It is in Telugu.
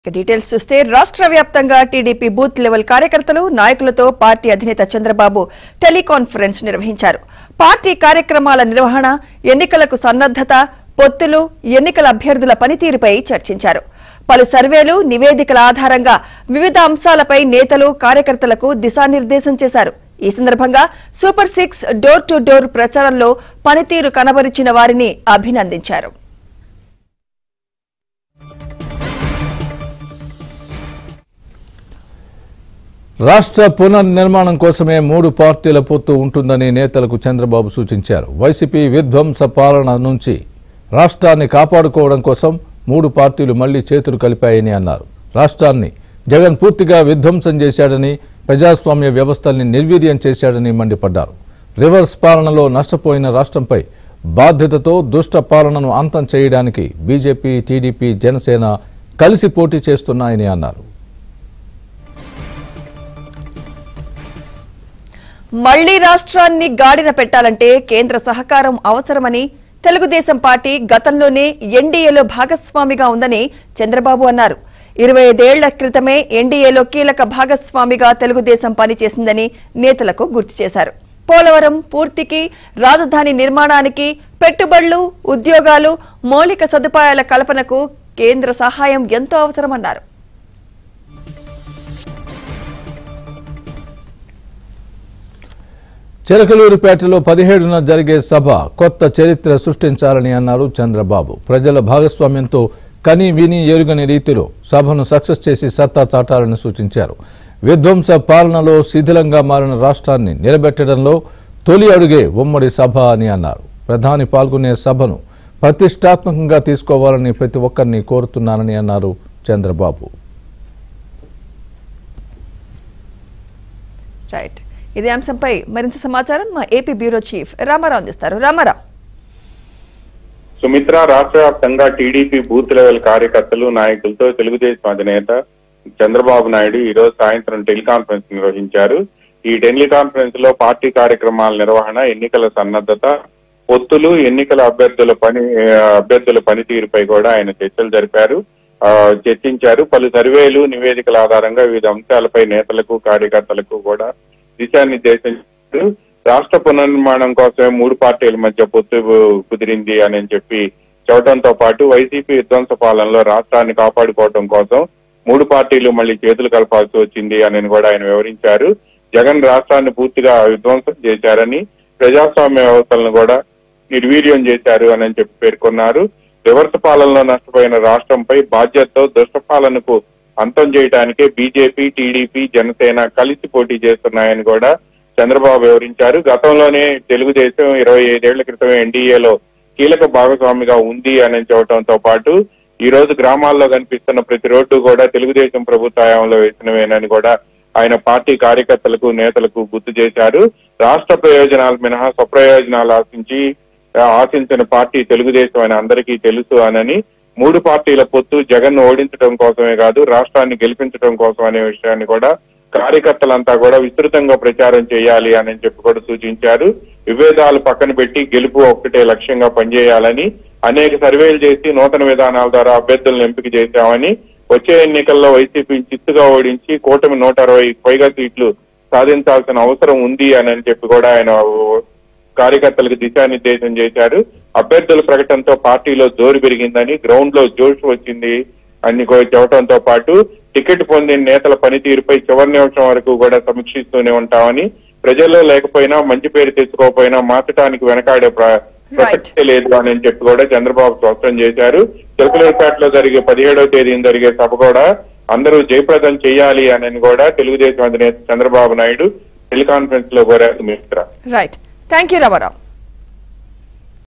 ఇక డీటెయిల్స్ చూస్తే రాష్ట్ర వ్యాప్తంగా టీడీపీ బూత్ లెవెల్ కార్యకర్తలు నాయకులతో పార్టీ అధినేత చంద్రబాబు టెలికాన్ఫరెన్స్ నిర్వహించారు పార్టీ కార్యక్రమాల నిర్వహణ ఎన్నికలకు సన్నద్దత పొత్తులు ఎన్నికల అభ్యర్థుల పనితీరుపై చర్చించారు పలు సర్వేలు నివేదికల ఆధారంగా వివిధ అంశాలపై నేతలు కార్యకర్తలకు దిశానిర్దేశం చేశారు ఈ సందర్భంగా super six door to door ప్రచారంలో పనితీరు కనబరిచిన వారిని అభినందించారు రాష్ట్ర పునర్నిర్మాణం కోసమే మూడు పార్టీల పొత్తు ఉంటుందని నేతలకు చంద్రబాబు సూచించారు వైసీపీ విధ్వంస పాలన నుంచి రాష్ట్రాన్ని కాపాడుకోవడం కోసం మూడు పార్టీలు మళ్లీ చేతులు కలిపాయని అన్నారు రాష్ట్రాన్ని జగన్ పూర్తిగా విధ్వంసం చేశాడని ప్రజాస్వామ్య వ్యవస్థల్ని నిర్వీర్యం చేశాడని మండిపడ్డారు రివర్స్ పాలనలో నష్టపోయిన రాష్ట్రంపై బాధ్యతతో దుష్ట పాలనను అంతం చేయడానికి బీజేపీ టీడీపీ జనసేన కలిసి పోటీ చేస్తున్నాయని అన్నారు మళ్లీ రాష్ట్రాన్ని గాడిన పెట్టాలంటే కేంద్ర సహకారం అవసరమని తెలుగుదేశం పార్టీ గతంలోనే ఎన్డీఏలో భాగస్వామిగా ఉందని చంద్రబాబు అన్నారు ఇరవై ఐదేళ్ల క్రితమే ఎన్డీఏలో కీలక భాగస్వామిగా తెలుగుదేశం పనిచేసిందని నేతలకు గుర్తు చేశారు పోలవరం పూర్తికి రాజధాని నిర్మాణానికి పెట్టుబడులు ఉద్యోగాలు మౌలిక సదుపాయాల కల్పనకు కేంద్ర సహాయం ఎంతో అవసరమన్నారు చిలకలూరిపేటలో పదిహేడున జరిగే సభ కొత్త చరిత్ర సృష్టించాలని అన్నారు చంద్రబాబు ప్రజల భాగస్వామ్యంతో కని విని ఎరుగని రీతిలో సభను సక్సెస్ చేసి సత్తా చాటాలని సూచించారు విధ్వంస పాలనలో శిథిలంగా మారిన రాష్ట్రాన్ని నిలబెట్టడంలో తొలి అడుగే ఉమ్మడి సభ అని అన్నారు ప్రధాని పాల్గొనే సభను ప్రతిష్టాత్మకంగా తీసుకోవాలని ప్రతి ఒక్కరిని కోరుతున్నానని అన్నారు చంద్రబాబు రైట్ ఇదే అంశంపై మరింత సమాచారం మా ఏపీ బ్యూరో చీఫ్ రామారావు అందిస్తారు రామారావు సుమిత్ర రాష్ట్ర వ్యాప్తంగా టీడీపీ బూత్ లెవెల్ కార్యకర్తలు నాయకులతో తెలుగుదేశం అధినేత చంద్రబాబు నాయుడు ఈ రోజు సాయంత్రం టెలికాన్ఫరెన్స్ నిర్వహించారు ఈ టెలికాన్ఫరెన్స్ లో పార్టీ కార్యక్రమాల నిర్వహణ ఎన్నికల సన్నద్ధత పొత్తులు ఎన్నికల అభ్యర్థుల పని ఆ, అభ్యర్థుల పనితీరుపై కూడా ఆయన చర్చలు జరిపారు ఆ, చర్చించారు పలు సర్వేలు నివేదికల ఆధారంగా వివిధ అంశాలపై నేతలకు కార్యకర్తలకు కూడా దిశానిర్దేశం చేశారు రాష్ట్ర పునర్నిర్మాణం కోసమే మూడు పార్టీల మధ్య పొత్తు కుదిరింది అని చెప్పి చెప్పడంతో పాటు వైసీపీ విధ్వంస పాలనలో రాష్ట్రాన్ని కాపాడుకోవడం కోసం మూడు పార్టీలు మళ్ళీ చేతులు కలపాల్సి వచ్చింది అని కూడా ఆయన వివరించారు జగన్ రాష్ట్రాన్ని పూర్తిగా విధ్వంసం చేశారని ప్రజాస్వామ్య వ్యవస్థలను కూడా నిర్వీర్యం చేశారు అని చెప్పి పేర్కొన్నారు రివర్స్ పాలనలో నష్టపోయిన రాష్ట్రంపై బాధ్యతతో దుష్ట పాలనకు అంతం చేయడానికే బీజేపీ టీడీపీ జనసేన కలిసి పోటీ చేస్తున్నాయని కూడా చంద్రబాబు వివరించారు గతంలోనే తెలుగుదేశం ఇరవై ఐదేళ్ల క్రితమే ఎన్డీఏలో కీలక భాగస్వామిగా ఉంది అని చెప్పడంతో పాటు ఈ రోజు గ్రామాల్లో కనిపిస్తున్న ప్రతి రోడ్డు కూడా తెలుగుదేశం ప్రభుత్వ హయాంలో వేసినవేనని కూడా ఆయన పార్టీ కార్యకర్తలకు నేతలకు గుర్తు చేశారు రాష్ట్ర ప్రయోజనాలు మినహా స్వప్రయోజనాలు ఆశించి ఆ, ఆశించిన పార్టీ తెలుగుదేశం అని అందరికీ తెలుసు అనని మూడు పార్టీల పొత్తు జగన్ ఓడించడం కోసమే కాదు రాష్ట్రాన్ని గెలిపించడం కోసం అనే విషయాన్ని కూడా కార్యకర్తలంతా కూడా విస్తృతంగా ప్రచారం చేయాలి అని చెప్పి కూడా సూచించారు విభేదాలు పక్కన పెట్టి గెలుపు ఒక్కటే లక్ష్యంగా పనిచేయాలని అనేక సర్వేలు చేసి నూతన విధానాల ద్వారా అభ్యర్థులను ఎంపిక చేశామని వచ్చే ఎన్నికల్లో వైసీపీని చిత్తుగా ఓడించి కూటమి నూట అరవై పైగా సీట్లు సాధించాల్సిన అవసరం ఉంది అని చెప్పి కూడా ఆయన కార్యకర్తలకు దిశానిర్దేశం చేశారు అభ్యర్థుల ప్రకటనతో పార్టీలో జోరు పెరిగిందని గ్రౌండ్ లో జోష్ వచ్చింది అని కూడా చెప్పడంతో పాటు టికెట్ పొందిన నేతల పనితీరుపై చివరి నిమిషం వరకు కూడా సమీక్షిస్తూనే ఉంటామని ప్రజల్లో లేకపోయినా మంచి పేరు తెచ్చుకోకపోయినా మార్చడానికి వెనకాడే ప్ర- ప్రసక్తే లేదు అని చెప్పి కూడా చంద్రబాబు స్పష్టం చేశారు చిలకలూరుపేటలో జరిగే పదిహేడవ తేదీన జరిగే సభ కూడా అందరూ జయప్రదం చేయాలి అని కూడా తెలుగుదేశం అధినేత చంద్రబాబు నాయుడు టెలికాన్ఫరెన్స్ లో కోరారు మిత్ర రైట్ థ్యాంక్ యూ రామారావు